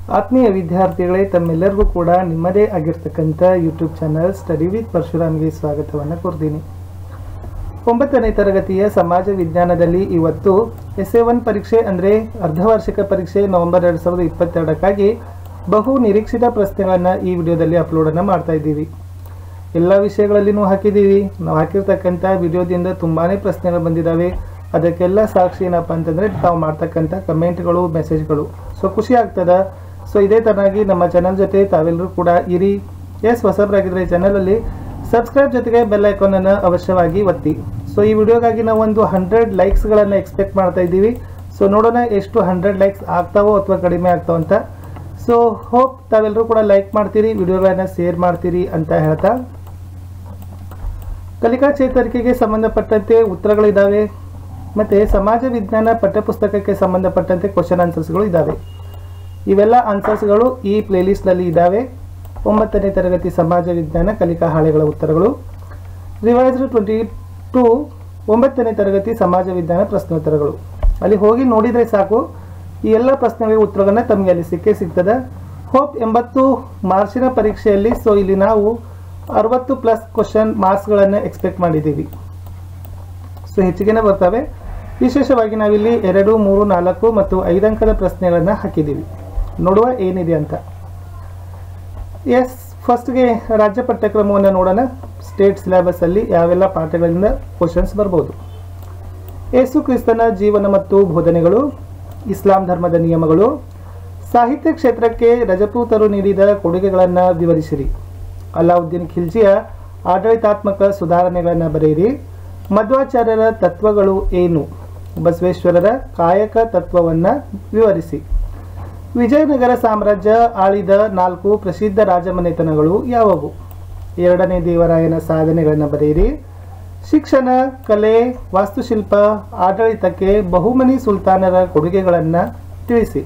ಆತ್ಮೀಯ ವಿದ್ಯಾರ್ಥಿಗಳೇ ತಮ್ಮೆಲ್ಲರಿಗೂ ಕೂಡ ನಿಮ್ಮದೇ ಆಗಿರ್ತಕ್ಕಂಥ ಯೂಟ್ಯೂಬ್ ಚಾನಲ್ ಸ್ಟಡಿ ವಿತ್ ಪರಶುರಾಮ್ಗೆ ಸ್ವಾಗತವನ್ನು ಕೋರ್ತೀನಿ ಒಂಬತ್ತನೇ ತರಗತಿಯ ಸಮಾಜ ವಿಜ್ಞಾನದಲ್ಲಿ ಇವತ್ತು ಎಸ್ ಎ ಒನ್ ಪರೀಕ್ಷೆ ಅಂದರೆ ಅರ್ಧವಾರ್ಷಿಕ ಪರೀಕ್ಷೆ ನವೆಂಬರ್ ಎರಡು ಸಾವಿರದ ಇಪ್ಪತ್ತೆರಡಕ್ಕಾಗಿ ಬಹು ನಿರೀಕ್ಷಿತ ಪ್ರಶ್ನೆಗಳನ್ನು ಈ ವಿಡಿಯೋದಲ್ಲಿ ಅಪ್ಲೋಡನ್ನು ಮಾಡ್ತಾ ಇದ್ದೀವಿ ಎಲ್ಲ ವಿಷಯಗಳಲ್ಲಿನೂ ಹಾಕಿದ್ದೀವಿ ನಾವು ಹಾಕಿರ್ತಕ್ಕಂಥ ವಿಡಿಯೋದಿಂದ ತುಂಬಾ ಪ್ರಶ್ನೆಗಳು ಬಂದಿದ್ದಾವೆ ಅದಕ್ಕೆಲ್ಲ ಸಾಕ್ಷಿ ಏನಪ್ಪ ಅಂತಂದರೆ ತಾವು ಮಾಡ್ತಕ್ಕಂಥ ಕಮೆಂಟ್ಗಳು ಮೆಸೇಜ್ಗಳು ಸೊ ಖುಷಿ ಆಗ್ತದ ಸೊ ಇದೇ ಥರನಾಗಿ ನಮ್ಮ ಚಾನಲ್ ಜೊತೆ ತಾವೆಲ್ಲರೂ ಕೂಡ ಇರಿ ಎಸ್ ಹೊಸಬರಾಗಿದ್ದರೆ ಈ ಚಾನಲಲ್ಲಿ ಸಬ್ಸ್ಕ್ರೈಬ್ ಜೊತೆಗೆ ಬೆಲ್ ಐಕಾನನ್ನು ಅವಶ್ಯವಾಗಿ ಒತ್ತಿ ಸೊ ಈ ವಿಡಿಯೋಗಾಗಿ ನಾವು ಒಂದು ಹಂಡ್ರೆಡ್ ಲೈಕ್ಸ್ಗಳನ್ನು ಎಕ್ಸ್ಪೆಕ್ಟ್ ಮಾಡ್ತಾ ಇದ್ದೀವಿ ಸೊ ನೋಡೋಣ ಎಷ್ಟು ಹಂಡ್ರೆಡ್ ಲೈಕ್ಸ್ ಆಗ್ತಾವೋ ಅಥವಾ ಕಡಿಮೆ ಆಗ್ತಾವೋ ಅಂತ ಸೊ ಹೋಪ್ ತಾವೆಲ್ಲರೂ ಕೂಡ ಲೈಕ್ ಮಾಡ್ತೀರಿ ವಿಡಿಯೋಗಳನ್ನು ಶೇರ್ ಮಾಡ್ತೀರಿ ಅಂತ ಹೇಳ್ತಾ ಕಲಿಕಾ ಚೇತರಿಕೆಗೆ ಸಂಬಂಧಪಟ್ಟಂತೆ ಉತ್ತರಗಳಿದ್ದಾವೆ ಮತ್ತು ಸಮಾಜ ವಿಜ್ಞಾನ ಪಠ್ಯಪುಸ್ತಕಕ್ಕೆ ಸಂಬಂಧಪಟ್ಟಂತೆ ಕ್ವಶನ್ ಆನ್ಸರ್ಸ್ಗಳು ಇದ್ದಾವೆ ಇವೆಲ್ಲ ಆನ್ಸರ್ಸ್ಗಳು ಈ ಪ್ಲೇಲಿಸ್ಟ್ನಲ್ಲಿ ಇದ್ದಾವೆ ಒಂಬತ್ತನೇ ತರಗತಿ ಸಮಾಜ ವಿಜ್ಞಾನ ಕಲಿಕಾ ಹಾಳೆಗಳ ಉತ್ತರಗಳು ರಿವೈಸ್ಡ್ ಟ್ವೆಂಟಿ ಟು ಒಂಬತ್ತನೇ ತರಗತಿ ಸಮಾಜ ವಿಜ್ಞಾನ ಪ್ರಶ್ನೋತ್ತರಗಳು ಅಲ್ಲಿ ಹೋಗಿ ನೋಡಿದರೆ ಸಾಕು ಈ ಎಲ್ಲ ಪ್ರಶ್ನೆಗಳಿಗೆ ಉತ್ತರಗಳನ್ನ ತಮಗೆ ಅಲ್ಲಿ ಸಿಕ್ಕೇ ಸಿಗ್ತದೆ ಹೋಪ್ ಎಂಬತ್ತು ಮಾರ್ಚಿನ ಪರೀಕ್ಷೆಯಲ್ಲಿ ಸೊ ಇಲ್ಲಿ ನಾವು ಅರವತ್ತು ಪ್ಲಸ್ ಕ್ವಶನ್ ಮಾರ್ಕ್ಸ್ಗಳನ್ನು ಎಕ್ಸ್ಪೆಕ್ಟ್ ಮಾಡಿದ್ದೀವಿ ಸೊ ಹೆಚ್ಚಿಗೆನೇ ಬರ್ತವೆ ವಿಶೇಷವಾಗಿ ನಾವಿಲ್ಲಿ ಎರಡು ಮೂರು ನಾಲ್ಕು ಮತ್ತು ಐದು ಅಂಕದ ಪ್ರಶ್ನೆಗಳನ್ನು ಹಾಕಿದ್ದೀವಿ ನೋಡುವ ಏನಿದೆ ಅಂತ ಎಸ್ ಫಸ್ಟ್ಗೆ ರಾಜ್ಯ ಪಠ್ಯಕ್ರಮವನ್ನು ನೋಡೋಣ ಸ್ಟೇಟ್ ಸಿಲೆಬಸ್ಸಲ್ಲಿ ಯಾವೆಲ್ಲ ಪಾಠಗಳಿಂದ ಕ್ವಶನ್ಸ್ ಬರ್ಬೋದು ಯೇಸು ಕ್ರಿಸ್ತನ ಜೀವನ ಮತ್ತು ಬೋಧನೆಗಳು ಇಸ್ಲಾಂ ಧರ್ಮದ ನಿಯಮಗಳು ಸಾಹಿತ್ಯ ಕ್ಷೇತ್ರಕ್ಕೆ ರಜಪೂತರು ನೀಡಿದ ಕೊಡುಗೆಗಳನ್ನು ವಿವರಿಸಿರಿ ಅಲಾವುದ್ದೀನ್ ಖಿಲ್ಜಿಯ ಆಡಳಿತಾತ್ಮಕ ಸುಧಾರಣೆಗಳನ್ನು ಬರೆಯಿರಿ ಮಧ್ವಾಚಾರ್ಯರ ತತ್ವಗಳು ಏನು ಬಸವೇಶ್ವರರ ಕಾಯಕ ತತ್ವವನ್ನು ವಿವರಿಸಿ ವಿಜಯನಗರ ಸಾಮ್ರಾಜ್ಯ ಆಳಿದ ನಾಲ್ಕು ಪ್ರಸಿದ್ಧ ರಾಜಮನೆತನಗಳು ಯಾವುವು ಎರಡನೇ ದೇವರಾಯನ ಸಾಧನೆಗಳನ್ನು ಬರೆಯಿರಿ ಶಿಕ್ಷಣ ಕಲೆ ವಾಸ್ತುಶಿಲ್ಪ ಆಡಳಿತಕ್ಕೆ ಬಹುಮನಿ ಸುಲ್ತಾನರ ಕೊಡುಗೆಗಳನ್ನು ತಿಳಿಸಿ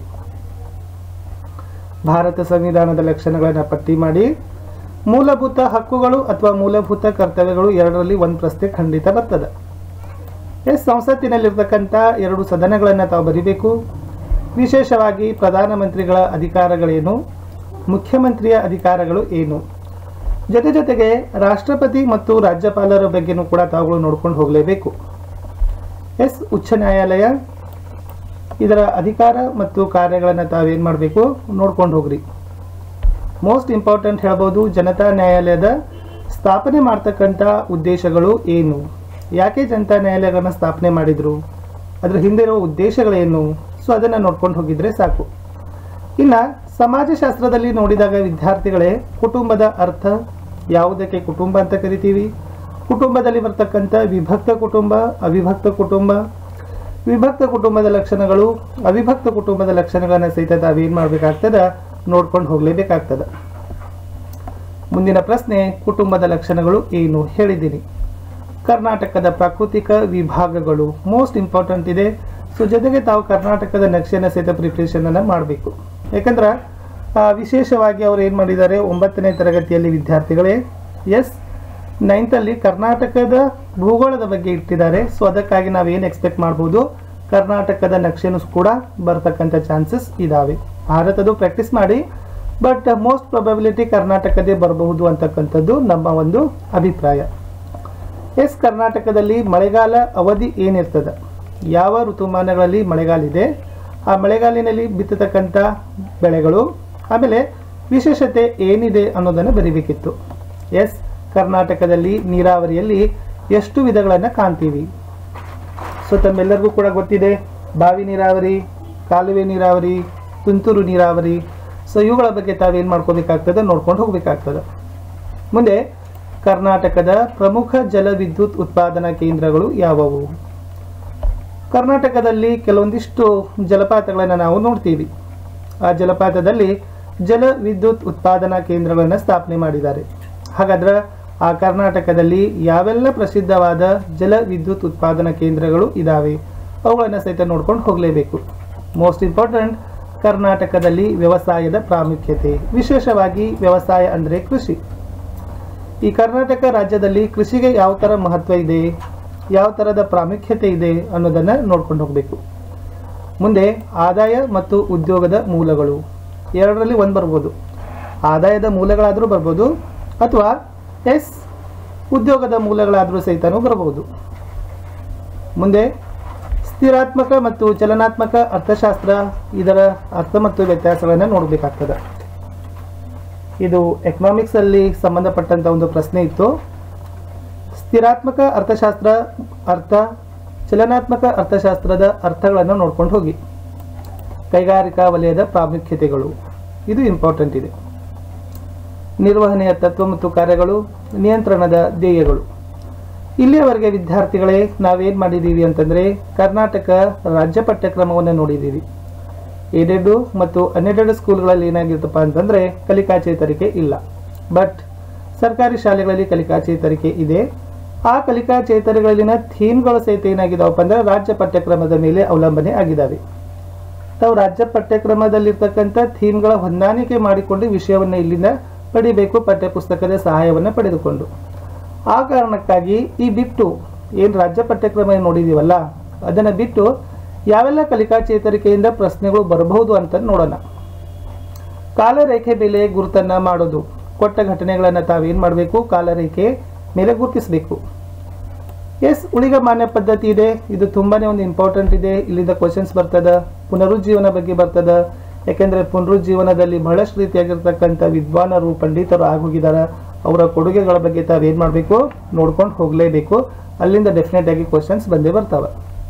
ಭಾರತ ಸಂವಿಧಾನದ ಲಕ್ಷಣಗಳನ್ನು ಪಟ್ಟಿ ಮಾಡಿ ಮೂಲಭೂತ ಹಕ್ಕುಗಳು ಅಥವಾ ಮೂಲಭೂತ ಕರ್ತವ್ಯಗಳು ಎರಡರಲ್ಲಿ ಒಂದು ಪ್ರಶ್ನೆ ಖಂಡಿತ ಬರ್ತದೆ ಎಸ್ ಸಂಸತ್ತಿನಲ್ಲಿರ್ತಕ್ಕಂಥ ಎರಡು ಸದನಗಳನ್ನು ತಾವು ಬರಿಬೇಕು ವಿಶೇಷವಾಗಿ ಪ್ರಧಾನಮಂತ್ರಿಗಳ ಅಧಿಕಾರಗಳೇನು ಮುಖ್ಯಮಂತ್ರಿಯ ಅಧಿಕಾರಗಳು ಏನು ಜೊತೆ ಜೊತೆಗೆ ರಾಷ್ಟ್ರಪತಿ ಮತ್ತು ರಾಜ್ಯಪಾಲರ ಬಗ್ಗೆನೂ ಕೂಡ ತಾವುಗಳು ನೋಡ್ಕೊಂಡು ಹೋಗಲೇಬೇಕು ಎಸ್ ಉಚ್ಚ ನ್ಯಾಯಾಲಯ ಇದರ ಅಧಿಕಾರ ಮತ್ತು ಕಾರ್ಯಗಳನ್ನು ತಾವೇನು ಮಾಡಬೇಕು ನೋಡ್ಕೊಂಡು ಹೋಗ್ರಿ ಮೋಸ್ಟ್ ಇಂಪಾರ್ಟೆಂಟ್ ಹೇಳ್ಬೋದು ಜನತಾ ನ್ಯಾಯಾಲಯದ ಸ್ಥಾಪನೆ ಮಾಡ್ತಕ್ಕಂಥ ಉದ್ದೇಶಗಳು ಏನು ಯಾಕೆ ಜನತಾ ನ್ಯಾಯಾಲಯಗಳನ್ನ ಸ್ಥಾಪನೆ ಮಾಡಿದರು ಅದರ ಹಿಂದೆ ಇರುವ ಉದ್ದೇಶಗಳೇನು ಸೊ ಅದನ್ನು ನೋಡ್ಕೊಂಡು ಹೋಗಿದ್ರೆ ಸಾಕು ಇನ್ನು ಸಮಾಜಶಾಸ್ತ್ರದಲ್ಲಿ ನೋಡಿದಾಗ ವಿದ್ಯಾರ್ಥಿಗಳೇ ಕುಟುಂಬದ ಅರ್ಥ ಯಾವುದಕ್ಕೆ ಕುಟುಂಬ ಅಂತ ಕರಿತೀವಿ ಕುಟುಂಬದಲ್ಲಿ ಬರ್ತಕ್ಕಂಥ ವಿಭಕ್ತ ಕುಟುಂಬ ಅವಿಭಕ್ತ ಕುಟುಂಬ ವಿಭಕ್ತ ಕುಟುಂಬದ ಲಕ್ಷಣಗಳು ಅವಿಭಕ್ತ ಕುಟುಂಬದ ಲಕ್ಷಣಗಳನ್ನು ಸಹಿತ ತಾವೇನು ಮಾಡಬೇಕಾಗ್ತದೆ ನೋಡ್ಕೊಂಡು ಹೋಗಲೇಬೇಕಾಗ್ತದೆ ಮುಂದಿನ ಪ್ರಶ್ನೆ ಕುಟುಂಬದ ಲಕ್ಷಣಗಳು ಏನು ಹೇಳಿದ್ದೀನಿ ಕರ್ನಾಟಕದ ಪ್ರಾಕೃತಿಕ ವಿಭಾಗಗಳು ಮೋಸ್ಟ್ ಇಂಪಾರ್ಟೆಂಟ್ ಇದೆ ಸೊ ಜೊತೆಗೆ ತಾವು ಕರ್ನಾಟಕದ ನಕ್ಷೆಯನ್ನು ಸಹಿತ ಪ್ರಿಪ್ರೇಷನ್ ಅನ್ನು ಮಾಡಬೇಕು ಯಾಕಂದ್ರೆ ಆ, ವಿಶೇಷವಾಗಿ ಅವರು ಏನು ಮಾಡಿದ್ದಾರೆ ಒಂಬತ್ತನೇ ತರಗತಿಯಲ್ಲಿ ವಿದ್ಯಾರ್ಥಿಗಳೇ ಎಸ್ ನೈನ್ತಲ್ಲಿ ಕರ್ನಾಟಕದ ಭೂಗೋಳದ ಬಗ್ಗೆ ಇಟ್ಟಿದ್ದಾರೆ ಸೊ ಅದಕ್ಕಾಗಿ ನಾವು ಏನು ಎಕ್ಸ್ಪೆಕ್ಟ್ ಮಾಡ್ಬೋದು ಕರ್ನಾಟಕದ ನಕ್ಷೆನೂ ಕೂಡ ಬರ್ತಕ್ಕಂಥ ಚಾನ್ಸಸ್ ಇದ್ದಾವೆ ಭಾರತದ್ದು ಪ್ರಾಕ್ಟೀಸ್ ಮಾಡಿ ಬಟ್ ಮೋಸ್ಟ್ ಪ್ರೊಬಬಿಲಿಟಿ ಕರ್ನಾಟಕದೇ ಬರಬಹುದು ಅಂತಕ್ಕಂಥದ್ದು ನಮ್ಮ ಒಂದು ಅಭಿಪ್ರಾಯ ಎಸ್ ಕರ್ನಾಟಕದಲ್ಲಿ ಮಳೆಗಾಲ ಅವಧಿ ಏನಿರ್ತದೆ ಯಾವ ಋತುಮಾನಗಳಲ್ಲಿ ಮಳೆಗಾಲ ಇದೆ ಆ ಮಳೆಗಾಲಿನಲ್ಲಿ ಬಿತ್ತತಕ್ಕಂಥ ಬೆಳೆಗಳು ಆಮೇಲೆ ವಿಶೇಷತೆ ಏನಿದೆ ಅನ್ನೋದನ್ನು ಬರಿಬೇಕಿತ್ತು ಎಸ್ ಕರ್ನಾಟಕದಲ್ಲಿ ನೀರಾವರಿಯಲ್ಲಿ ಎಷ್ಟು ವಿಧಗಳನ್ನು ಕಾಣ್ತೀವಿ ಸೊ ತಮ್ಮೆಲ್ಲರಿಗೂ ಕೂಡ ಗೊತ್ತಿದೆ ಬಾವಿ ನೀರಾವರಿ ಕಾಲುವೆ ನೀರಾವರಿ ತುಂತುರು ನೀರಾವರಿ ಸೊ ಇವುಗಳ ಬಗ್ಗೆ ತಾವೇನು ಮಾಡ್ಕೋಬೇಕಾಗ್ತದೆ ನೋಡ್ಕೊಂಡು ಹೋಗಬೇಕಾಗ್ತದೆ ಮುಂದೆ ಕರ್ನಾಟಕದ ಪ್ರಮುಖ ಜಲವಿದ್ಯುತ್ ಉತ್ಪಾದನಾ ಕೇಂದ್ರಗಳು ಯಾವುವು ಕರ್ನಾಟಕದಲ್ಲಿ ಕೆಲವೊಂದಿಷ್ಟು ಜಲಪಾತಗಳನ್ನು ನಾವು ನೋಡ್ತೀವಿ ಆ ಜಲಪಾತದಲ್ಲಿ ಜಲ ವಿದ್ಯುತ್ ಉತ್ಪಾದನಾ ಕೇಂದ್ರಗಳನ್ನು ಸ್ಥಾಪನೆ ಮಾಡಿದ್ದಾರೆ ಹಾಗಾದ್ರೆ ಆ ಕರ್ನಾಟಕದಲ್ಲಿ ಯಾವೆಲ್ಲ ಪ್ರಸಿದ್ಧವಾದ ಜಲ ವಿದ್ಯುತ್ ಉತ್ಪಾದನಾ ಕೇಂದ್ರಗಳು ಇದ್ದಾವೆ ಅವುಗಳನ್ನು ಸಹಿತ ನೋಡ್ಕೊಂಡು ಹೋಗಲೇಬೇಕು ಮೋಸ್ಟ್ ಇಂಪಾರ್ಟೆಂಟ್ ಕರ್ನಾಟಕದಲ್ಲಿ ವ್ಯವಸಾಯದ ಪ್ರಾಮುಖ್ಯತೆ ವಿಶೇಷವಾಗಿ ವ್ಯವಸಾಯ ಅಂದರೆ ಕೃಷಿ ಈ ಕರ್ನಾಟಕ ರಾಜ್ಯದಲ್ಲಿ ಕೃಷಿಗೆ ಯಾವ ಥರ ಮಹತ್ವ ಇದೆ ಯಾವ ಥರದ ಪ್ರಾಮುಖ್ಯತೆ ಇದೆ ಅನ್ನೋದನ್ನು ನೋಡ್ಕೊಂಡು ಹೋಗಬೇಕು ಮುಂದೆ ಆದಾಯ ಮತ್ತು ಉದ್ಯೋಗದ ಮೂಲಗಳು ಎರಡರಲ್ಲಿ ಒಂದು ಬರ್ಬೋದು ಆದಾಯದ ಮೂಲಗಳಾದರೂ ಬರ್ಬೋದು ಅಥವಾ ಎಸ್ ಉದ್ಯೋಗದ ಮೂಲಗಳಾದರೂ ಸಹಿತನೂ ಬರಬಹುದು ಮುಂದೆ ಸ್ಥಿರಾತ್ಮಕ ಮತ್ತು ಚಲನಾತ್ಮಕ ಅರ್ಥಶಾಸ್ತ್ರ ಇದರ ಅರ್ಥ ಮತ್ತು ವ್ಯತ್ಯಾಸಗಳನ್ನು ನೋಡಬೇಕಾಗ್ತದೆ ಇದು ಎಕನಾಮಿಕ್ಸ್ ಅಲ್ಲಿ ಸಂಬಂಧಪಟ್ಟಂತ ಒಂದು ಪ್ರಶ್ನೆ ಇತ್ತು ಸ್ಥಿರಾತ್ಮಕ ಅರ್ಥಶಾಸ್ತ್ರ ಅರ್ಥ ಚಲನಾತ್ಮಕ ಅರ್ಥಶಾಸ್ತ್ರದ ಅರ್ಥಗಳನ್ನು ನೋಡ್ಕೊಂಡು ಹೋಗಿ ಕೈಗಾರಿಕಾ ವಲಯದ ಪ್ರಾಮುಖ್ಯತೆಗಳು ಇದು ಇಂಪಾರ್ಟೆಂಟ್ ಇದೆ ನಿರ್ವಹಣೆಯ ತತ್ವ ಮತ್ತು ಕಾರ್ಯಗಳು ನಿಯಂತ್ರಣದ ಧ್ಯೇಯಗಳು ಇಲ್ಲಿಯವರೆಗೆ ವಿದ್ಯಾರ್ಥಿಗಳೇ ನಾವೇನು ಮಾಡಿದ್ದೀವಿ ಅಂತಂದರೆ ಕರ್ನಾಟಕ ರಾಜ್ಯ ಪಠ್ಯಕ್ರಮವನ್ನು ನೋಡಿದ್ದೀವಿ ಏಡೆಡ್ ಮತ್ತು ಅನ್ಎಡೆಡ್ ಸ್ಕೂಲ್ಗಳಲ್ಲಿ ಏನಾಗಿರ್ತಪ್ಪ ಅಂತಂದರೆ ಕಲಿಕಾ ಚೇತರಿಕೆ ಇಲ್ಲ ಬಟ್ ಸರ್ಕಾರಿ ಶಾಲೆಗಳಲ್ಲಿ ಕಲಿಕಾ ಚೇತರಿಕೆ ಇದೆ ಆ ಕಲಿಕಾ ಚೇತರಿಗಳಲ್ಲಿನ ಥೀಮ್ಗಳು ಸಹಿತ ಏನಾಗಿದಾವಪ್ಪ ಅಂದ್ರೆ ರಾಜ್ಯ ಪಠ್ಯಕ್ರಮದ ಮೇಲೆ ಅವಲಂಬನೆ ಆಗಿದ್ದಾವೆ ತಾವು ರಾಜ್ಯ ಪಠ್ಯಕ್ರಮದಲ್ಲಿರ್ತಕ್ಕಂಥ ಥೀಮ್ಗಳ ಹೊಂದಾಣಿಕೆ ಮಾಡಿಕೊಂಡು ವಿಷಯವನ್ನು ಇಲ್ಲಿಂದ ಪಡಿಬೇಕು ಪಠ್ಯಪುಸ್ತಕದ ಸಹಾಯವನ್ನು ಪಡೆದುಕೊಂಡು ಆ ಕಾರಣಕ್ಕಾಗಿ ಈ ಬಿಟ್ಟು ಏನು ರಾಜ್ಯ ಪಠ್ಯಕ್ರಮ ನೋಡಿದೀವಲ್ಲ ಅದನ್ನು ಬಿಟ್ಟು ಯಾವೆಲ್ಲ ಕಲಿಕಾ ಚೇತರಿಕೆಯಿಂದ ಪ್ರಶ್ನೆಗಳು ಬರಬಹುದು ಅಂತ ನೋಡೋಣ ಕಾಲರೇಖೆ ಮೇಲೆ ಗುರುತನ್ನ ಮಾಡೋದು ಕೊಟ್ಟ ಘಟನೆಗಳನ್ನು ತಾವೇನು ಮಾಡಬೇಕು ಕಾಲರೇಖೆ ಮೇಲೆ ಗುರುತಿಸಬೇಕು ಎಸ್ ಉಳಿಗ ಮಾನ್ಯ ಪದ್ಧತಿ ಇದೆ ಇದು ತುಂಬಾನೇ ಒಂದು ಇಂಪಾರ್ಟೆಂಟ್ ಇದೆ ಇಲ್ಲಿಂದ ಕ್ವಶನ್ಸ್ ಬರ್ತದ ಪುನರುಜ್ಜೀವನ ಬಗ್ಗೆ ಬರ್ತದ ಯಾಕೆಂದ್ರೆ ಪುನರುಜ್ಜೀವನದಲ್ಲಿ ಬಹಳಷ್ಟು ರೀತಿಯಾಗಿರ್ತಕ್ಕಂಥ ವಿದ್ವಾನರು ಪಂಡಿತರು ಆಗೋಗಿದ್ದಾರೆ ಅವರ ಕೊಡುಗೆಗಳ ಬಗ್ಗೆ ತಾವೇನು ಮಾಡಬೇಕು ನೋಡ್ಕೊಂಡು ಹೋಗಲೇಬೇಕು ಅಲ್ಲಿಂದ ಡೆಫಿನೆಟ್ ಆಗಿ ಕ್ವಶನ್ಸ್ ಬಂದೇ ಬರ್ತವೆ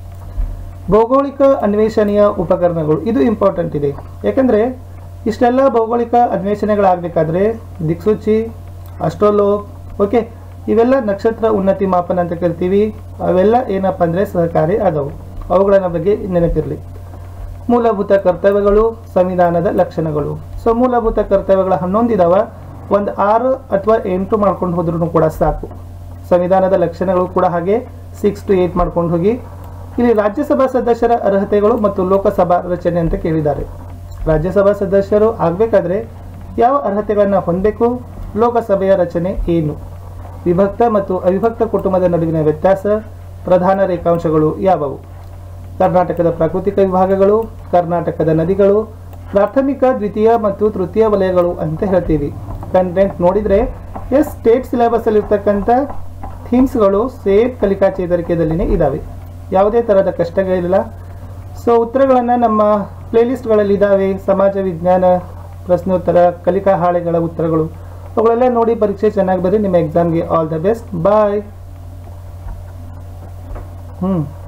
ಭೌಗೋಳಿಕ ಅನ್ವೇಷಣೆಯ ಉಪಕರಣಗಳು ಇದು ಇಂಪಾರ್ಟೆಂಟ್ ಇದೆ ಯಾಕಂದ್ರೆ ಇಷ್ಟೆಲ್ಲ ಭೌಗೋಳಿಕ ಅನ್ವೇಷಣೆಗಳಾಗಬೇಕಾದ್ರೆ ದಿಕ್ಸೂಚಿ ಅಸ್ಟ್ರೋಲೋ ಓಕೆ ಇವೆಲ್ಲ ನಕ್ಷತ್ರ ಉನ್ನತಿ ಮಾಪನ ಅಂತ ಕರಿತೀವಿ ಅವೆಲ್ಲ ಏನಪ್ಪ ಅಂದರೆ ಸಹಕಾರಿ ಆದವು ಅವುಗಳ ಬಗ್ಗೆ ನೆನಪಿರಲಿ ಮೂಲಭೂತ ಕರ್ತವ್ಯಗಳು ಸಂವಿಧಾನದ ಲಕ್ಷಣಗಳು ಸೊ ಮೂಲಭೂತ ಕರ್ತವ್ಯಗಳ ಹನ್ನೊಂದು ಇದಾವ ಒಂದು ಆರು ಅಥವಾ ಎಂಟು ಮಾಡ್ಕೊಂಡು ಹೋದ್ರೂ ಕೂಡ ಸಾಕು ಸಂವಿಧಾನದ ಲಕ್ಷಣಗಳು ಕೂಡ ಹಾಗೆ ಸಿಕ್ಸ್ ಟು ಏಟ್ ಮಾಡ್ಕೊಂಡು ಹೋಗಿ ಇಲ್ಲಿ ರಾಜ್ಯಸಭಾ ಸದಸ್ಯರ ಅರ್ಹತೆಗಳು ಮತ್ತು ಲೋಕಸಭಾ ರಚನೆ ಅಂತ ಕೇಳಿದ್ದಾರೆ ರಾಜ್ಯಸಭಾ ಸದಸ್ಯರು ಆಗಬೇಕಾದ್ರೆ ಯಾವ ಅರ್ಹತೆಗಳನ್ನು ಹೊಂದಬೇಕು ಲೋಕಸಭೆಯ ರಚನೆ ಏನು ವಿಭಕ್ತ ಮತ್ತು ಅವಿಭಕ್ತ ಕುಟುಂಬದ ನಡುವಿನ ವ್ಯತ್ಯಾಸ ಪ್ರಧಾನ ರೇಖಾಂಶಗಳು ಯಾವುವು ಕರ್ನಾಟಕದ ಪ್ರಾಕೃತಿಕ ವಿಭಾಗಗಳು ಕರ್ನಾಟಕದ ನದಿಗಳು ಪ್ರಾಥಮಿಕ ದ್ವಿತೀಯ ಮತ್ತು ತೃತೀಯ ವಲಯಗಳು ಅಂತ ಹೇಳ್ತೀವಿ ಕಂಟೆಂಟ್ ನೋಡಿದರೆ ಎಸ್ ಸ್ಟೇಟ್ ಸಿಲೆಬಸ್ ಅಲ್ಲಿರ್ತಕ್ಕಂಥ ಥೀಮ್ಸ್ಗಳು ಸೇಮ್ ಕಲಿಕಾ ಚೇತರಿಕೆಯಲ್ಲಿನೇ ಇದ್ದಾವೆ ಯಾವುದೇ ಥರದ ಕಷ್ಟಗಳಿಲ್ಲ ಸೊ ಉತ್ತರಗಳನ್ನು ನಮ್ಮ ಪ್ಲೇಲಿಸ್ಟ್ಗಳಲ್ಲಿ ಇದ್ದಾವೆ ಸಮಾಜ ವಿಜ್ಞಾನ ಪ್ರಶ್ನೋತ್ತರ ಕಲಿಕಾ ಹಾಳೆಗಳ ಉತ್ತರಗಳು ಅವುಗಳೆಲ್ಲ ನೋಡಿ ಪರೀಕ್ಷೆ ಚೆನ್ನಾಗಿ ಬರೀ ನಿಮ್ಮ ಎಕ್ಸಾಮ್ಗೆ ಆಲ್ ದ ಬೆಸ್ಟ್ ಬಾಯ್ ಹ್ಞೂ